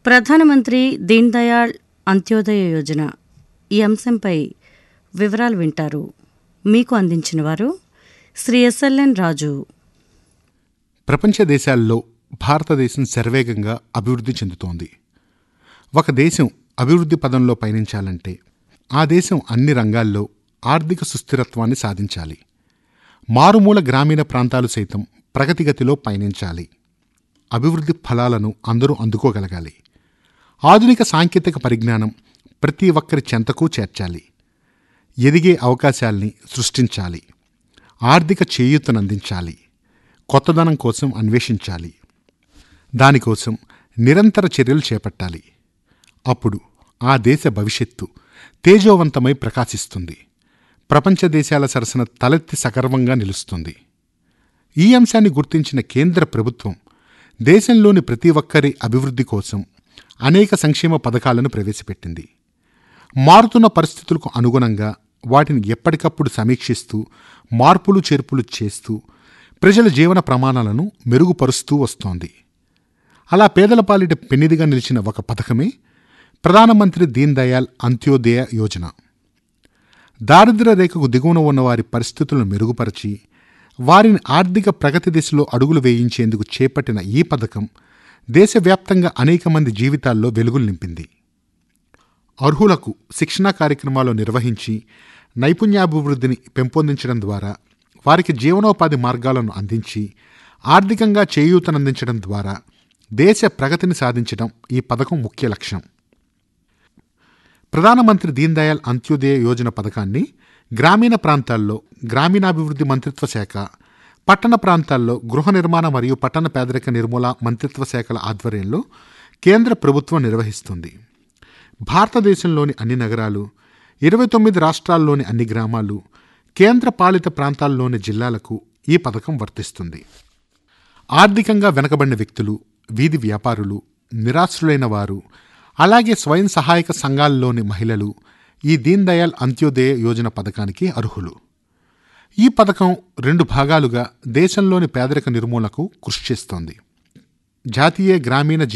ప్రధానమంత్రి దీన్ దయాళ్ అంత్యోదయ యోజన ఈ అంశంపై వివరాలు వింటారు మీకు అందించిన వారు శ్రీ ఎస్ఎల్ఎన్ రాజు ప్రపంచ దేశాల్లో భారతదేశం శరవేగంగా అభివృద్ధి చెందుతోంది ఒక దేశం అభివృద్ధి పదంలో పయనించాలంటే ఆ దేశం అన్ని రంగాల్లో ఆర్థిక సుస్థిరత్వాన్ని సాధించాలి మారుమూల గ్రామీణ ప్రాంతాలు సైతం ప్రగతిగతిలో పయనించాలి అభివృద్ధి ఫలాలను అందరూ అందుకోగలగాలి ఆధునిక సాంకేతిక పరిజ్ఞానం ప్రతి ఒక్కరి చెంతకు చేర్చాలి ఎదిగే అవకాశాల్ని సృష్టించాలి ఆర్థిక చేయూతనందించాలి కొత్తదనం కోసం అన్వేషించాలి దానికోసం నిరంతర చర్యలు చేపట్టాలి అప్పుడు ఆ దేశ భవిష్యత్తు తేజోవంతమై ప్రకాశిస్తుంది ప్రపంచ దేశాల సరసన తలెత్తి సగర్వంగా నిలుస్తుంది ఈ అంశాన్ని గుర్తించిన కేంద్ర ప్రభుత్వం దేశంలోని ప్రతి ఒక్కరి అభివృద్ధి కోసం అనేక సంక్షేమ పథకాలను ప్రవేశపెట్టింది మారుతున్న పరిస్థితులకు అనుగుణంగా వాటిని ఎప్పటికప్పుడు సమీక్షిస్తూ మార్పులు చేర్పులు చేస్తూ ప్రజల జీవన ప్రమాణాలను మెరుగుపరుస్తూ వస్తోంది అలా పేదల పాలిట పెన్నిదిగా నిలిచిన ఒక పథకమే ప్రధానమంత్రి దీన్ దయాళ్ అంత్యోదయ యోజన దారిద్ర్య రేఖకు దిగువన ఉన్న వారి పరిస్థితులను మెరుగుపరిచి వారిని ఆర్థిక ప్రగతి దిశలో అడుగులు వేయించేందుకు చేపట్టిన ఈ పథకం దేశవ్యాప్తంగా అనేక మంది జీవితాల్లో వెలుగులు నింపింది అర్హులకు శిక్షణా కార్యక్రమాలు నిర్వహించి నైపుణ్యాభివృద్ధిని పెంపొందించడం ద్వారా వారికి జీవనోపాధి మార్గాలను అందించి ఆర్థికంగా చేయూతనందించడం ద్వారా దేశ ప్రగతిని సాధించడం ఈ పథకం ముఖ్య లక్ష్యం ప్రధానమంత్రి దీన్ దయాళ్ అంత్యోదయ యోజన పథకాన్ని గ్రామీణ ప్రాంతాల్లో గ్రామీణాభివృద్ధి మంత్రిత్వ శాఖ పట్టణ ప్రాంతాల్లో గృహ నిర్మాణ మరియు పట్టణ పేదరిక నిర్మూల మంత్రిత్వ శాఖల ఆధ్వర్యంలో కేంద్ర ప్రభుత్వం నిర్వహిస్తుంది భారతదేశంలోని అన్ని నగరాలు ఇరవై తొమ్మిది రాష్ట్రాల్లోని అన్ని గ్రామాలు కేంద్ర పాలిత ప్రాంతాల్లోని జిల్లాలకు ఈ పథకం వర్తిస్తుంది ఆర్థికంగా వెనకబడిన వ్యక్తులు వీధి వ్యాపారులు నిరాశ్రులైన వారు అలాగే స్వయం సహాయక సంఘాల్లోని మహిళలు ఈ దీన్ దయాళ్ అంత్యోదయ యోజన పథకానికి అర్హులు ఈ పథకం రెండు భాగాలుగా దేశంలోని పేదరిక నిర్మూలనకు కృషి చేస్తోంది జాతీయ గ్రామీణ